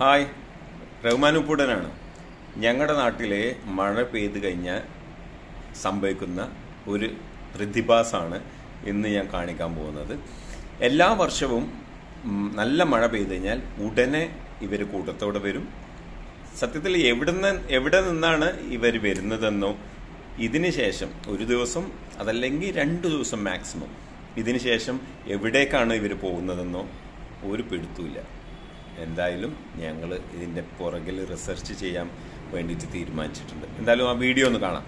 Hi Rahman ഉപ്പുടനാണ് ഞങ്ങളുടെ നാട്ടിലെ മഴ പെയ്ത് കഴിഞ്ഞാൽ സംഭവിക്കുന്ന ഒരു പ്രതിഭാസമാണ് ഇന്ന് ഞാൻ കാണിക്കാൻ പോകുന്നത് എല്ലാ വർഷവും ഉം, നല്ല മഴ പെയ്ത് കഴിഞ്ഞാൽ ഉടനെ ഇവർ കൂട്ടത്തോടെ വരും സത്യത്തിൽ എവിടുന്ന് എവിടെ നിന്നാണ് ഇവർ വരുന്നതെന്നോ ഇതിന് ശേഷം ഒരു ദിവസം അതല്ലെങ്കിൽ രണ്ട് ദിവസം മാക്സിമം ഇതിന് ശേഷം എവിടേക്കാണ് ഇവർ പോകുന്നതെന്നോ ഒരു പിടുത്തുമില്ല എന്തായാലും ഞങ്ങൾ ഇതിൻ്റെ പുറകിൽ റിസർച്ച് ചെയ്യാൻ വേണ്ടിയിട്ട് തീരുമാനിച്ചിട്ടുണ്ട് എന്തായാലും ആ വീഡിയോ ഒന്ന് കാണാം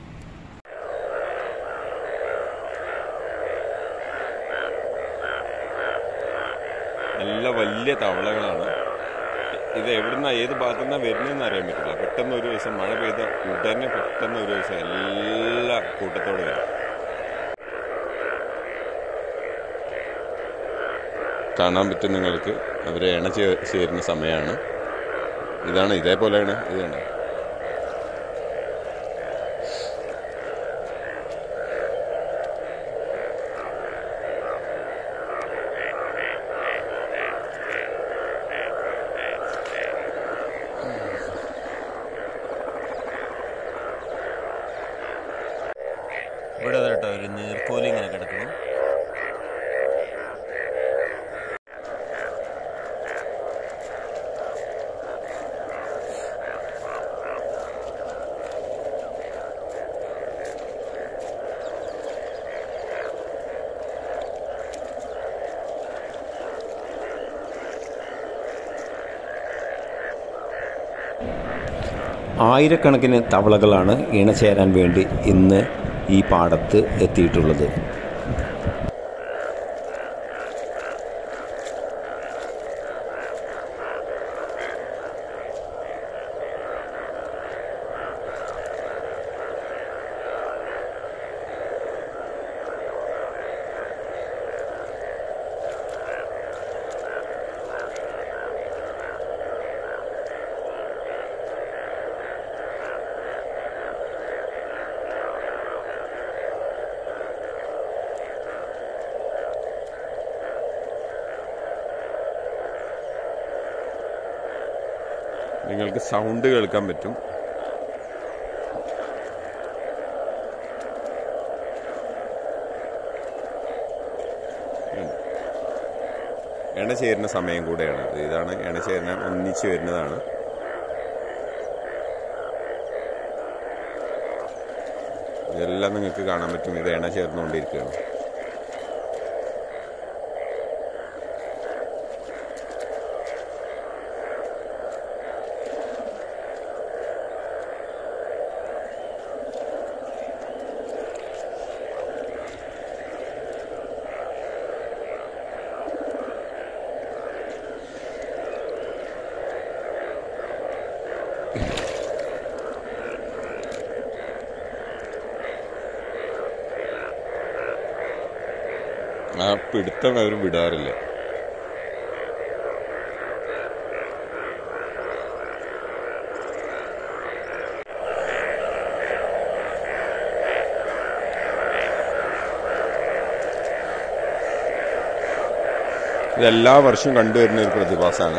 നല്ല വലിയ തവളകളാണ് ഇത് എവിടുന്ന ഏത് ഭാഗത്തു നിന്നാണ് വരുന്നതെന്ന് അറിയാൻ പറ്റില്ല പെട്ടെന്ന് ഒരു ദിവസം മഴ പെയ്ത ഉടനെ പെട്ടെന്ന് ഒരു ദിവസം എല്ലാ കൂട്ടത്തോടെ വരും കാണാൻ പറ്റും നിങ്ങൾക്ക് അവരെ ഇണ ചേ- ചേരുന്ന സമയമാണ് ഇതാണ് ഇതേപോലെയാണ് ഇതാണ് ഇവിടെ കേട്ടോ ഒരു നീർക്കോലി ഇങ്ങനെ കിടക്കണം ആയിരക്കണക്കിന് തവളകളാണ് ഇണചേരാൻ വേണ്ടി ഇന്ന് ഈ പാടത്ത് എത്തിയിട്ടുള്ളത് നിങ്ങൾക്ക് സൗണ്ട് കേൾക്കാൻ പറ്റും എണ്ണ ചേരുന്ന സമയം കൂടെയാണ് ഇത്. ഇതാണ് എണ്ണ ചേരുന്ന ഒന്നിച്ച് വരുന്നതാണ് ഇതെല്ലാം നിങ്ങൾക്ക് കാണാൻ പറ്റും ഇത് എണ്ണ ചേർന്നുകൊണ്ടിരിക്കുകയാണ് ആ പിടുത്തം അവർ വിടാറില്ല ഇതെല്ലാ വർഷവും കണ്ടുവരുന്ന ഒരു പ്രതിഭാസമാണ്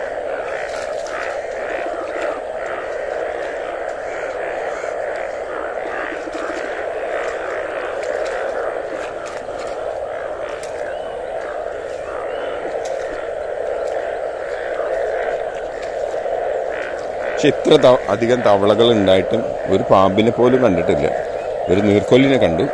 പക്ഷെ ഇത്ര ത- അധികം തവളകൾ ഉണ്ടായിട്ടും ഒരു പാമ്പിനെ പോലും കണ്ടിട്ടില്ല ഒരു നീർക്കൊല്ലിനെ കണ്ടു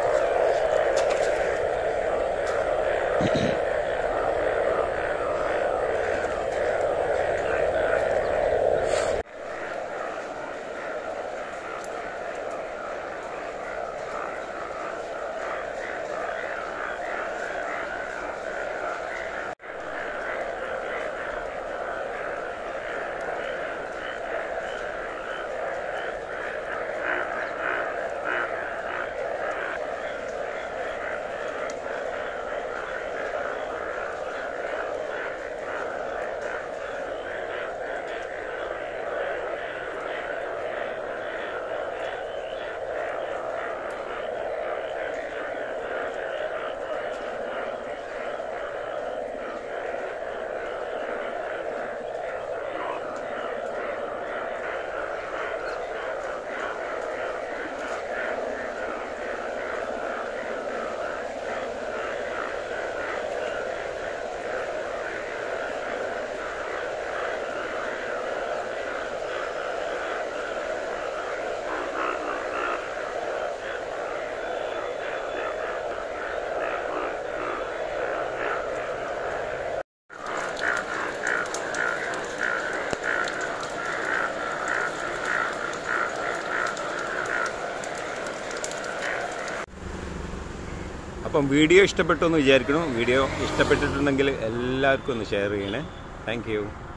അപ്പം വീഡിയോ ഇഷ്ടപ്പെട്ടു എന്ന് വിചാരിക്കണം വീഡിയോ ഇഷ്ടപ്പെട്ടിട്ടുണ്ടെങ്കിൽ എല്ലാവർക്കും ഒന്ന് ഷെയർ ചെയ്യണേ താങ്ക്